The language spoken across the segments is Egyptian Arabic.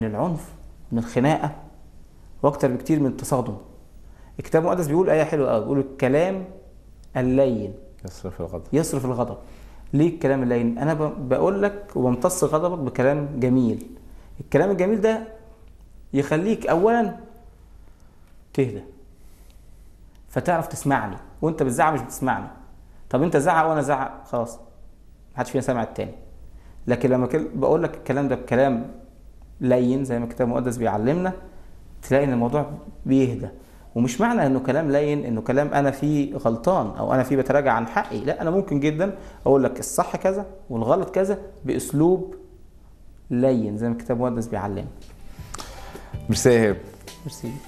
من العنف من الخناقه واكتر بكتير من التصادم الكتاب المقدس بيقول ايه حلوه قوي بيقول الكلام اللين يصرف الغضب يصرف الغضب ليه الكلام اللين انا ب- بقول لك وبمتص غضبك بكلام جميل الكلام الجميل ده يخليك اولا تهدى فتعرف تسمعني وانت بتزعق مش بتسمعني طب انت زعق وانا زعق خلاص محدش فينا سامع التاني لكن لما كل- بقول لك الكلام ده بكلام لين زي ما الكتاب المقدس بيعلمنا تلاقي ان الموضوع بيهدى ومش معنى انه كلام لين انه كلام انا فيه غلطان او انا فيه بتراجع عن حقي لا انا ممكن جدا اقول لك الصح كذا والغلط كذا باسلوب لين زي ما الكتاب المقدس بيعلمنا ميرسي يا إيهاب. ميرسي ليك.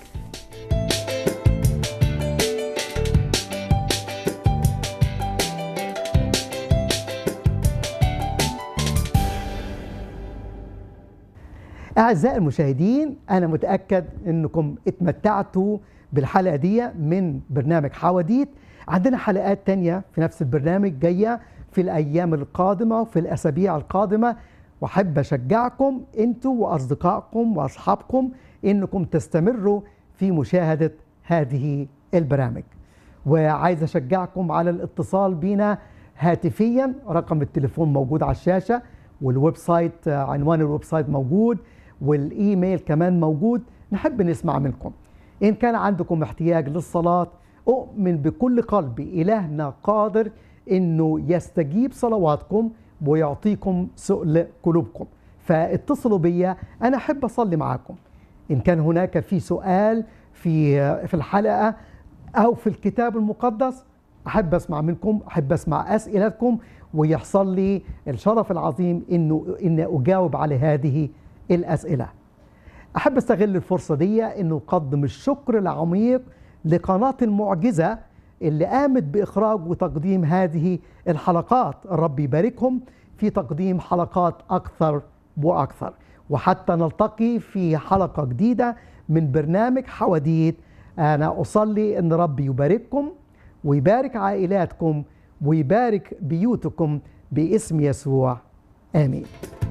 أعزائي المشاهدين أنا متأكد أنكم اتمتعتوا بالحلقة دي من برنامج حواديت عندنا حلقات تانية في نفس البرنامج جاية في الأيام القادمة وفي الأسابيع القادمة وأحب أشجعكم أنتوا وأصدقائكم وأصحابكم أنكم تستمروا في مشاهدة هذه البرامج وعايز أشجعكم على الاتصال بنا هاتفيا رقم التليفون موجود على الشاشة والويب سايت آه، عنوان الويب سايت موجود والايميل كمان موجود نحب نسمع منكم ان كان عندكم احتياج للصلاه اؤمن بكل قلبي الهنا قادر انه يستجيب صلواتكم ويعطيكم سؤل قلوبكم فاتصلوا بيا انا احب اصلي معاكم ان كان هناك في سؤال في في الحلقه او في الكتاب المقدس احب اسمع منكم احب اسمع اسئلتكم ويحصل لي الشرف العظيم انه ان اجاوب على هذه الاسئله احب استغل الفرصه دي انه اقدم الشكر العميق لقناه المعجزه اللي قامت باخراج وتقديم هذه الحلقات الرب يباركهم في تقديم حلقات اكثر واكثر وحتى نلتقي في حلقه جديده من برنامج حواديت انا اصلي ان ربي يبارككم ويبارك عائلاتكم ويبارك بيوتكم باسم يسوع امين